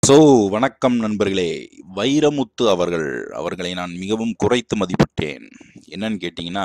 So வணக்கம் நண்பர்களே வைரமுத்து அவர்கள் அவர்களை நான் மிகவும் குறைத்து மதிப்பிட்டேன் என்னன்னு கேட்டிங்கன்னா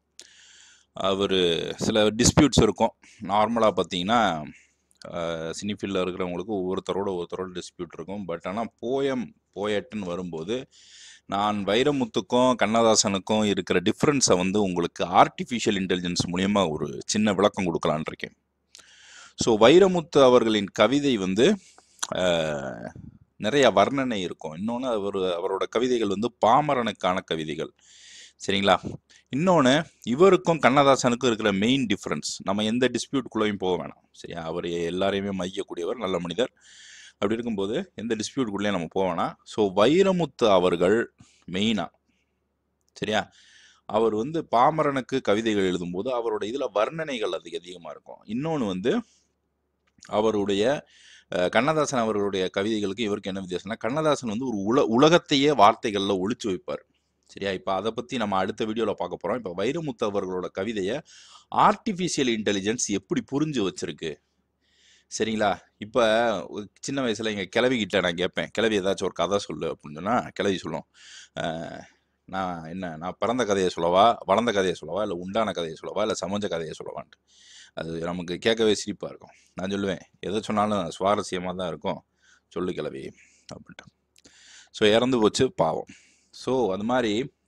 அவர் சில டிஸ்பியூட்ஸ் இருக்கும் நார்மலாக பார்த்தீங்கன்னா சினிஃபீல்டில் இருக்கிறவங்களுக்கு ஒவ்வொருத்தரோட ஒருத்தரோட டிஸ்பியூட் இருக்கும் பட் ஆனால் போயம் போயட்டுன்னு வரும்போது நான் வைரமுத்துக்கும் கண்ணதாசனுக்கும் இருக்கிற டிஃப்ரென்ஸை வந்து உங்களுக்கு ஆர்டிஃபிஷியல் இன்டெலிஜென்ஸ் மூலியமா ஒரு சின்ன விளக்கம் கொடுக்கலான்னு இருக்கேன் ஸோ வைரமுத்து அவர்களின் கவிதை வந்து ஆஹ், நிறைய வர்ணனை இருக்கும் இன்னொன்று அவர் அவரோட கவிதைகள் வந்து பாமரனுக்கான கவிதைகள் சரிங்களா இன்னொன்று இவருக்கும் கண்ணதாசனுக்கும் இருக்கிற மெயின் டிஃப்ரென்ஸ் நம்ம எந்த டிஸ்பியூட்குள்ளேயும் போக வேணாம் சரியா அவர் எல்லாரையுமே மையக்கூடியவர் நல்ல மனிதர் அப்படி இருக்கும்போது எந்த டிஸ்பியூட்குள்ளேயும் நம்ம போக வேணாம் ஸோ வைரமுத்து அவர்கள் மெயினாக சரியா அவர் வந்து பாமரனுக்கு கவிதைகள் எழுதும்போது அவரோட இதில் வர்ணனைகள் அதிக அதிகமாக இருக்கும் இன்னொன்று வந்து அவருடைய அஹ், கண்ணதாசன் அவர்களுடைய கவிதைகளுக்கு இவருக்கு என்ன வித்தியாசம்னா கண்ணதாசன் வந்து ஒரு உல உலகத்தையே வார்த்தைகளில் ஒளிச்சு வைப்பார் சரியா இப்போ அதை பற்றி நம்ம அடுத்த வீடியோவில் பார்க்க போகிறோம் இப்போ வைரமுத்து அவர்களோட கவிதையை ஆர்டிஃபிஷியல் இன்டெலிஜென்ஸ் எப்படி புரிஞ்சு வச்சிருக்கு சரிங்களா இப்போ சின்ன வயசில் எங்கள் கிளவிக்கிட்ட நான் கேட்பேன் கிளவி ஏதாச்சும் ஒரு கதை சொல்லு அப்படின்னு சொன்னால் கிளவி சொல்லும் அஹ், நான் என்ன நான் பிறந்த கதையை சொல்லவா வளர்ந்த கதையை சொல்லவா இல்லை உண்டான கதையை சொல்லவா இல்லை சமைஞ்ச கதையை சொல்லவான்ட்டு அது நமக்கு கேட்கவே சிரிப்பாக இருக்கும் நான் சொல்லுவேன் எதை சொன்னாலும் சுவாரஸ்யமாக தான் இருக்கும் சொல்லு கிளவி அப்படின்ட்டு ஸோ இறந்து போச்சு பாவம் ஸோ அது மாதிரி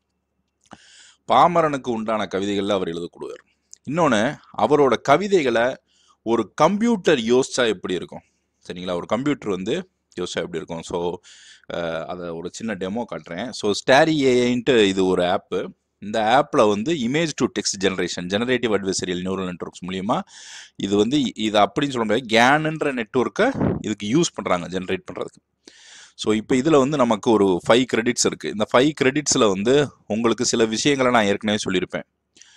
பாமரனுக்கு உண்டான கவிதைகளில் அவர் எழுதக்கூடுவார் இன்னொன்று அவரோட கவிதைகளை ஒரு கம்ப்யூட்டர் யோசிச்சா எப்படி இருக்கும் சரிங்களா ஒரு கம்ப்யூட்டர் வந்து யோசிச்சா எப்படி இருக்கும் ஸோ அதை ஒரு சின்ன டெமோ காட்டுறேன் ஸோ ஸ்டாரி ஏஐன்ட்டு இது ஒரு ஆப்பு இந்த ஆப்பில் வந்து image to text generation generative adversarial neural networks மூலியமா இது வந்து இது அப்படின்னு சொல்ல முடியாது கேனுன்ற நெட்ஒர்க்கை இதுக்கு யூஸ் பண்ணுறாங்க ஜென்ரேட் பண்ணுறதுக்கு ஸோ இப்போ இதில் வந்து நமக்கு ஒரு ஃபைவ் கிரெடிட்ஸ் இருக்குது இந்த ஃபைவ் கிரெடிட்ஸில் வந்து உங்களுக்கு சில விஷயங்களை நான் ஏற்கனவே சொல்லியிருப்பேன்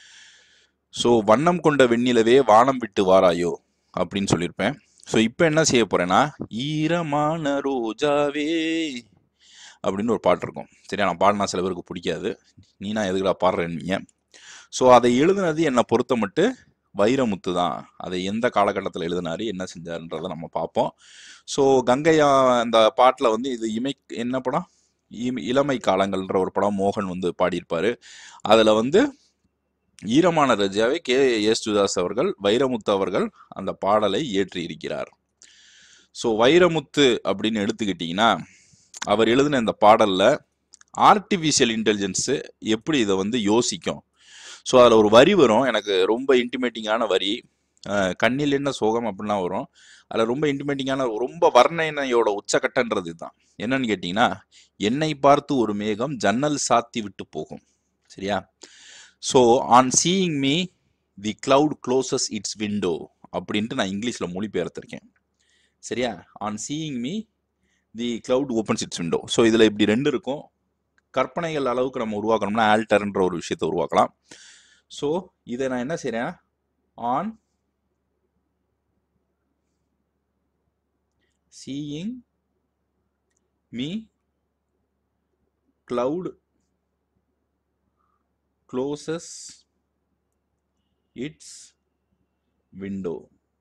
ஸோ வண்ணம் கொண்ட வெண்ணிலவே வானம் விட்டு வாராயோ அப்படின்னு சொல்லியிருப்பேன் ஸோ இப்போ என்ன செய்ய போறேன்னா ஈரமான ரோஜாவே அப்படின்னு ஒரு பாட்டு இருக்கும் சரியா நான் பாடினா சில பேருக்கு பிடிக்காது நீ நான் எதுக்குடா பாடுறேன்னீங்க ஸோ அதை எழுதுனது என்னை பொறுத்த மட்டும் வைரமுத்து தான் அதை எந்த காலகட்டத்தில் எழுதினாரு என்ன செஞ்சாருன்றதை நம்ம பார்ப்போம் ஸோ கங்கையா அந்த பாட்டில் வந்து இது இமை என்ன படம் இம- இளமை காலங்கள்ன்ற ஒரு படம் மோகன் வந்து பாடியிருப்பாரு அதில் வந்து ஈரமான ரஜாவை கே யேசுதாஸ் அவர்கள் வைரமுத்து அவர்கள் அந்த பாடலை இயற்றி இருக்கிறார் ஸோ வைரமுத்து அப்படின்னு எடுத்துக்கிட்டிங்கன்னா அவர் எழுதின இந்த பாடல்ல ஆர்டிஃபிஷியல் இன்டெலிஜென்ஸு எப்படி இதை வந்து யோசிக்கும் ஸோ அதில் ஒரு வரி வரும் எனக்கு ரொம்ப இன்டிமேட்டிங்கான வரி அஹ், கண்ணில் என்ன சோகம் அப்படின்லாம் வரும் அதில் ரொம்ப இன்டிமேட்டிங்கான ரொம்ப வர்ணனையோட உச்சக்கட்டன்றது தான் என்னன்னு கேட்டிங்கன்னா என்னை பார்த்து ஒரு மேகம் ஜன்னல் சாத்தி விட்டு போகும் சரியா so on seeing me the cloud closes its window அப்படின்ட்டு நான் இங்கிலீஷில் மொழிபெயர்த்திருக்கேன் சரியா on seeing me the cloud opens its window so இதில் இப்படி ரெண்டு இருக்கும் கற்பனைகள் அளவுக்கு நம்ம உருவாக்கணும்னா ஆல்டர்ன்ற ஒரு விஷயத்தை உருவாக்கலாம் ஸோ இதை நான் என்ன செய்கிறேன் on seeing me cloud closes its window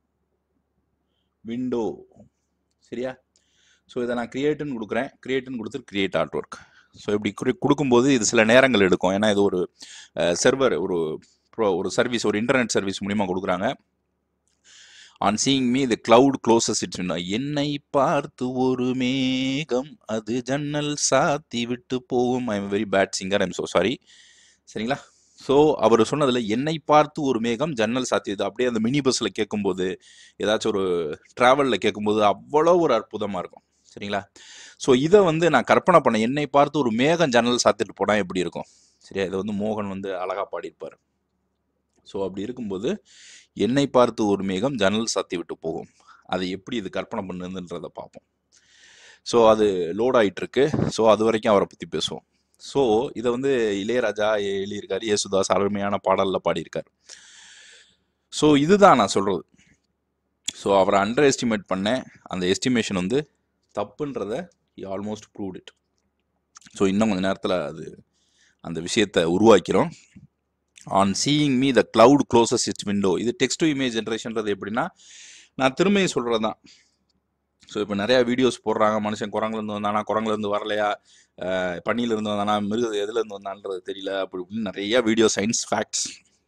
window சரியா ஸோ இதை நான் கிரியேட்டுன்னு கொடுக்குறேன் கிரியேட்டுன்னு கொடுத்து கிரியேட் ஆர்ட் ஒர்க் ஸோ இப்படி குறி- கொடுக்கும்போது இது சில நேரங்கள் எடுக்கும் ஏன்னா இது ஒரு சர்வர் ஒரு pro- ஒரு சர்வீஸ் ஒரு இன்டர்நெட் சர்வீஸ் மூலிமா கொடுக்குறாங்க on seeing me the cloud closes its window என்னை பார்த்து ஒரு மேகம் அது ஜன்னல் சாத்தி விட்டு போகும் I am very bad singer I'm so sorry சரிங்களா ஸோ அவர் சொன்னதில் என்னை பார்த்து ஒரு மேகம் ஜன்னல் சாத்தியது அப்படியே அந்த மினி பஸ்ஸில் கேட்கும்போது ஏதாச்சும் ஒரு ட்ராவலில் கேட்கும்போது அவ்வளோ ஒரு அற்புதமாக இருக்கும் சரிங்களா ஸோ இதை வந்து நான் கற்பனை பண்ணேன் என்னை பார்த்து ஒரு மேகம் ஜன்னல் சாத்திட்டு போனால் எப்படி இருக்கும் சரியா இதை வந்து மோகன் வந்து அழகாக பாடியிருப்பார் ஸோ அப்படி இருக்கும்போது என்னை பார்த்து ஒரு மேகம் ஜன்னல் சாத்தி விட்டு போகும் அதை எப்படி இது கற்பனை பண்ணுதுன்றதை பார்ப்போம் ஸோ அது லோட் ஆயிட்டு இருக்கு ஸோ அது வரைக்கும் அவரை பற்றி பேசுவோம் ஸோ இதை வந்து இளையராஜா எழுதியிருக்காரு யேசுதாஸ் அருமையான பாடலில் பாடியிருக்காரு ஸோ இதுதான் நான் சொல்கிறது ஸோ அவரை அண்டர் எஸ்டிமேட் பண்ணேன் அந்த எஸ்டிமேஷன் வந்து தப்புன்றத ஆல்மோஸ்ட் ப்ரூவ்ட் இட் ஸோ இன்னும் கொஞ்சம் நேரத்தில் அது அந்த விஷயத்தை உருவாக்கிறோம் on seeing me the cloud closes its window இது டெக்ஸ்ட் டு இமேஜ் ஜென்ரேஷன்றது எப்படின்னா நான் திரும்பியும் சொல்கிறது தான் ஸோ இப்போ நிறையா வீடியோஸ் போடுறாங்க மனுஷன் குரங்குலேருந்து வந்தானா குரங்குலேருந்து வரலையா அஹ் பன்னியிலேருந்து வந்தானா மிருக எதுலேருந்து வந்தான்றது தெரியல அப்படி இப்படின்னு நிறைய வீடியோ சயின்ஸ் ஃபேக்ட்ஸ்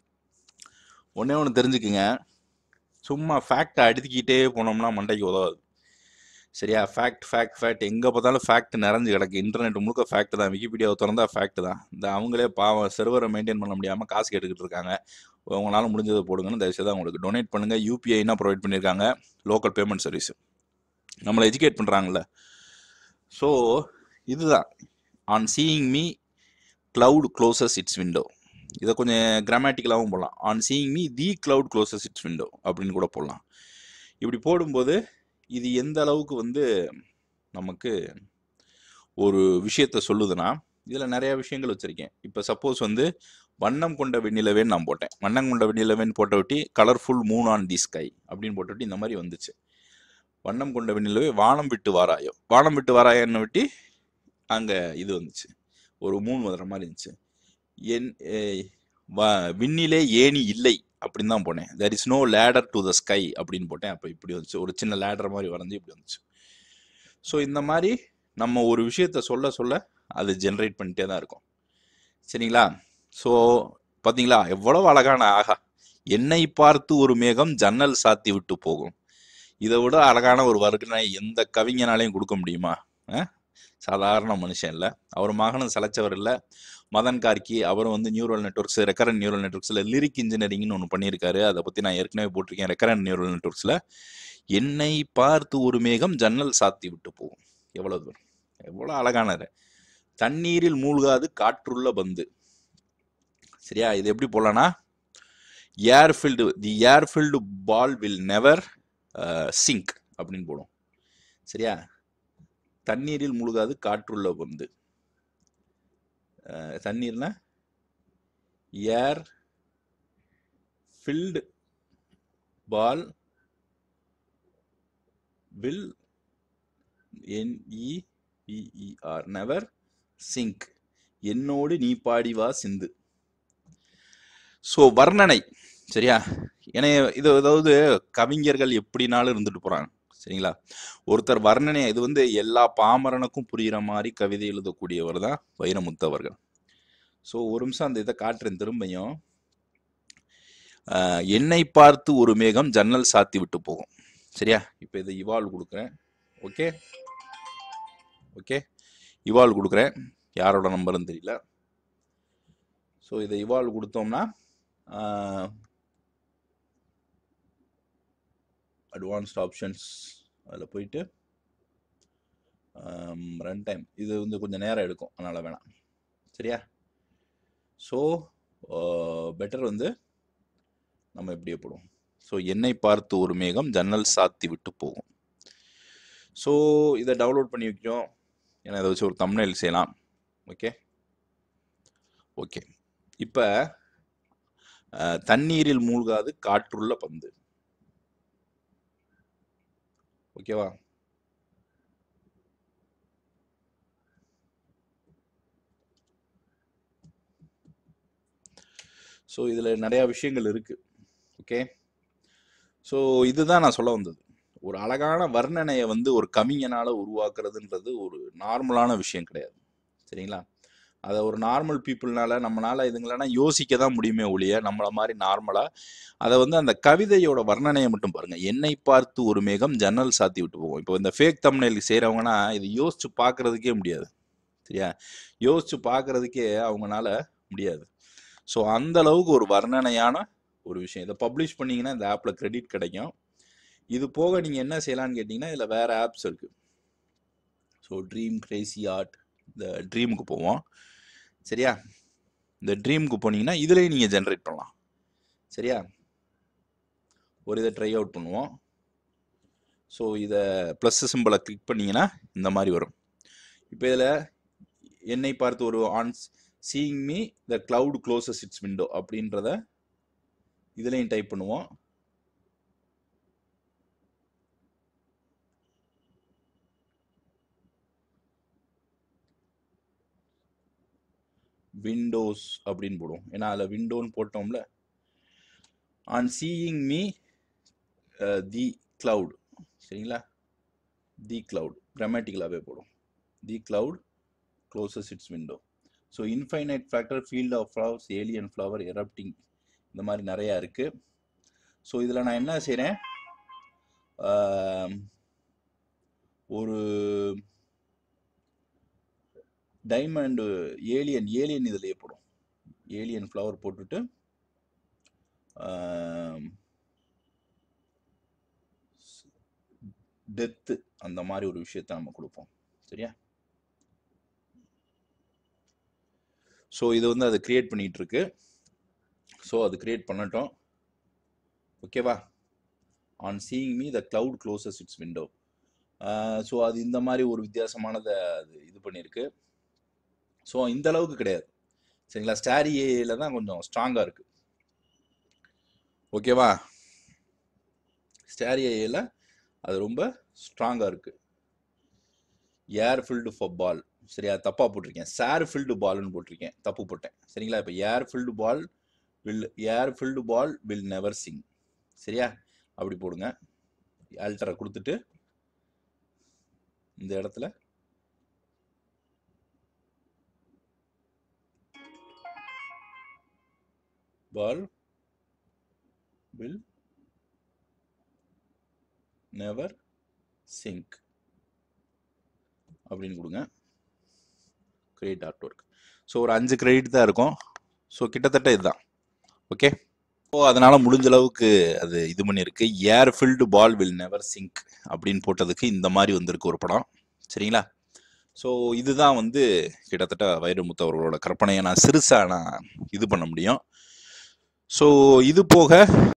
ஒன்றே ஒன்று தெரிஞ்சுக்குங்க சும்மா ஃபேக்டை அடுக்கிக்கிட்டே போனோம்னா மண்டைக்கு உதவாது சரியா ஃபேக்ட் ஃபேக்ட் ஃபேக்ட் எங்கே பார்த்தாலும் ஃபேக்ட் நிறைஞ்சு கிடக்கு இன்டர்நெட் முழுக்க ஃபேக்ட் தான் விக்கிபீடியாவை திறந்தா ஃபேக்ட் தான் இந்த அவங்களே பாவம் செர்வரை மெயின்டைன் பண்ண முடியாமல் காசு கேட்டுக்கிட்டு இருக்காங்க உங்களால் முடிஞ்சதை போடுங்கன்னு தயவுசெய்து அவங்களுக்கு டொனேட் பண்ணுங்கள் யூபிஐனா ப்ரொவைட் பண்ணியிருக்காங்க லோக்கல் பேமெண்ட் சர்வீஸ் நம்மளை எஜுகேட் பண்ணுறாங்கல்ல ஸோ இதுதான் on seeing me cloud closes its window இதை கொஞ்சம் கிராமட்டிக்கலாகவும் போடலாம் on seeing me the cloud closes its window அப்படின்னு கூட போடலாம் இப்படி போடும்போது இது எந்த அளவுக்கு வந்து நமக்கு ஒரு விஷயத்த சொல்லுதுன்னா இதில் நிறைய விஷயங்கள் வச்சுருக்கேன் இப்போ சப்போஸ் வந்து வண்ணம் கொண்ட வெண்ணிலவேன்னு நான் போட்டேன் வண்ணம் கொண்ட வெண்ணிலவேன்னு போட்ட ஒட்டி colourful moon on the sky அப்படின்னு போட்ட ஒட்டி இந்த மாதிரி வந்துச்சு வண்ணம் கொண்ட வெண்ணிலவே வானம் விட்டு வாராயோ வானம் விட்டு வாராயோன்னு விட்டு அங்கே இது வந்துச்சு ஒரு மூணு வர மாதிரி இருந்துச்சு என் ஏய், வ- விண்ணிலே ஏணி இல்லை அப்படின்னு தான் போனேன் there is no ladder to the sky அப்படின்னு போட்டேன் அப்போ இப்படி வந்துச்சு ஒரு சின்ன லேடர் மாதிரி வரைஞ்சி இப்படி வந்துச்சு ஸோ இந்த மாதிரி நம்ம ஒரு விஷயத்த சொல்ல சொல்ல அது ஜென்ரேட் பண்ணிட்டே தான் இருக்கும் சரிங்களா ஸோ பார்த்தீங்களா எவ்வளவு அழகான ஆகா என்னை பார்த்து ஒரு மேகம் ஜன்னல் சாத்தி விட்டு போகும் இதை விட அழகான ஒரு வர்க்கனை எந்த கவிஞனாலையும் கொடுக்க முடியுமா அஹ்? சாதாரண மனுஷன் இல்லை அவர் மகனும் சலைச்சவர் இல்லை மதன் கார்கி அவரும் வந்து நியூரல் நெட்ஒர்க்ஸ் ரெக்கரண்ட் நியூரல் நெட்ஒர்க்ஸில் லிரிக் இன்ஜினியரிங்னு ஒன்று பண்ணியிருக்காரு அதை பற்றி நான் ஏற்கனவே போட்டிருக்கேன் ரெக்கரண்ட் நியூரல் நெட்ஒர்க்ஸில் என்னை பார்த்து ஒரு மேகம் ஜன்னல் சாத்தி விட்டு போகும் எவ்வளோ தூரம் எவ்வளோ அழகானது தண்ணீரில் மூழ்காது காற்றுள்ள பந்து சரியா இது எப்படி போடலாம்னா air filled the air filled ball will never sink அப்படின்னு போடும் சரியா தண்ணீரில் மூழ்காது காற்றுள்ள பந்து அஹ், தண்ணீர்னா ஏர் ஃபில்டு பால் வில் என்இபிஇஆர் நெவர் சிங்க் என்னோடு நீ பாடி வா சிந்து ஸோ வர்ணனை சரியா ஏன்னா இது அதாவது கவிஞர்கள் எப்படினாலும் இருந்துட்டு போறாங்க சரிங்களா ஒருத்தர் வர்ணனை இது வந்து எல்லா பாமரனுக்கும் புரிகிற மாதிரி கவிதை எழுதக்கூடியவர் தான் வைரமுத்து அவர்கள் ஸோ ஒரு நிமிஷம் அந்த இதை காட்டுறேன் திரும்பியும் ஆஹ், என்னை பார்த்து ஒரு மேகம் ஜன்னல் சாத்தி விட்டு போகும் சரியா இப்போ இதை இவால்வ் கொடுக்குறேன் ஓகே ஓகே இவால்வ் கொடுக்குறேன் யாரோட நம்பர்னு தெரியல ஸோ இதை இவால்வ் கொடுத்தோம்னா அட்வான்ஸ்ட் ஆப்ஷன்ஸ் அதில் போயிட்டு ரன் டைம் இது வந்து கொஞ்சம் நேரம் எடுக்கும் அதனால் வேணாம் சரியா ஸோ பெட்டர் வந்து நம்ம எப்படியே போடுவோம் ஸோ என்னை பார்த்து ஒரு மேகம் ஜன்னல் சாத்தி விட்டு போகும் ஸோ இதை டவுன்லோட் பண்ணி வைக்கிறோம் ஏன்னா இதை வச்சு ஒரு தம்ப்நெயில் செய்யலாம் ஓகே ஓகே இப்போ தண்ணீரில் மூழ்காது காற்றுள்ள பந்து ஓகேவா ஸோ இதில் நிறையா விஷயங்கள் இருக்கு ஓகே ஸோ இதுதான் நான் சொல்ல வந்தது ஒரு அழகான வர்ணனையை வந்து ஒரு கவிஞனால உருவாக்குறதுன்றது ஒரு நார்மலான விஷயம் கிடையாது சரிங்களா அதை ஒரு நார்மல் பீப்புள்னால நம்மளால இதுங்களா யோசிக்க தான் முடியுமே ஒழிய நம்மள மாதிரி நார்மலா அதை வந்து அந்த கவிதையோட வர்ணனையை மட்டும் பாருங்க என்னை பார்த்து ஒரு மேகம் ஜன்னல் சாத்தி விட்டு போகும் இப்போ இந்த ஃபேக் தம்னைல் செய்றவங்கன்னா இது யோசிச்சு பார்க்கறதுக்கே முடியாது சரியா யோசிச்சு பார்க்கறதுக்கே அவங்கனால முடியாது ஸோ அந்த அளவுக்கு ஒரு வர்ணனையான ஒரு விஷயம் இதை பப்ளிஷ் பண்ணீங்கன்னா இந்த ஆப்பில் கிரெடிட் கிடைக்கும் இது போக நீங்கள் என்ன செய்யலாம்னு கேட்டிங்கன்னா இதில் வேறு ஆப்ஸ் இருக்குது ஸோ ட்ரீம் கிரேசி ஆர்ட் இந்த ட்ரீமுக்கு போவோம் சரியா இந்த ட்ரீமுக்கு போனீங்கன்னா இதுலேயும் நீங்கள் ஜென்ரேட் பண்ணலாம் சரியா ஒரு இதை ட்ரை அவுட் பண்ணுவோம் ஸோ இதை ப்ளஸ் சிம்பிளை கிளிக் பண்ணீங்கன்னா இந்த மாதிரி வரும் இப்போ இதில் என்னை பார்த்து ஒரு on seeing me the cloud closes its window அப்படின்றத இதுலேயும் டைப் பண்ணுவோம் விண்டோஸ் அப்படின்னு போடுவோம் ஏன்னா அதில் விண்டோன்னு போட்டோம்ல on seeing me the cloud சரிங்களா தி கிளவுட் கிராமட்டிக்கலாகவே போடும் the cloud closes its window so infinite factor field of flowers alien flower erupting இந்த மாதிரி நிறையா இருக்குது ஸோ இதில் நான் என்ன செய்கிறேன் ஒரு டைமண்டு ஏலியன் ஏலியன் இதில் போடும் ஏலியன் ஃப்ளவர் போட்டுட்டு டெத்து அந்த மாதிரி ஒரு விஷயத்த நம்ம கொடுப்போம் சரியா ஸோ இது வந்து அது கிரியேட் பண்ணிட்டு இருக்கு ஸோ அது கிரியேட் பண்ணட்டும் ஓகேவா on seeing me the cloud closes its window so அது இந்த மாதிரி ஒரு வித்தியாசமானதை அது இது பண்ணியிருக்கு ஸோ இந்த அளவுக்கு கிடையாது சரிங்களா ஸ்டாரி ஏல தான் கொஞ்சம் ஸ்ட்ராங்காக இருக்கு ஓகேவா ஸ்டாரி ஏல அது ரொம்ப ஸ்ட்ராங்காக இருக்கு ஏர் ஃபில்டு ஃபார் பால் சரியா தப்பாக போட்டிருக்கேன் சேர் ஃபில்டு பால்னு போட்டிருக்கேன் தப்பு போட்டேன் சரிங்களா இப்போ air filled ball will air filled ball will never sink சரியா அப்படி போடுங்க ஆல்டரை கொடுத்துட்டு இந்த இடத்துல பால் வில் நெவர் சிங்க் அப்படின்னு கொடுங்க கிரெடிட் ஆர்ட் ஒர்க் ஸோ ஒரு அஞ்சு கிரெடிட் தான் இருக்கும் ஸோ கிட்டத்தட்ட இதுதான் ஓகே ஸோ அதனால முடிஞ்ச அளவுக்கு அது இது பண்ணியிருக்கு air filled ball will never sink அப்படின்னு போட்டதுக்கு இந்த மாதிரி வந்திருக்கு ஒரு படம் சரிங்களா ஸோ இதுதான் வந்து கிட்டத்தட்ட வைரமுத்து அவர்களோட கற்பனையை நான் சிறுசாக நான் இது பண்ண முடியும் ஸோ இது போக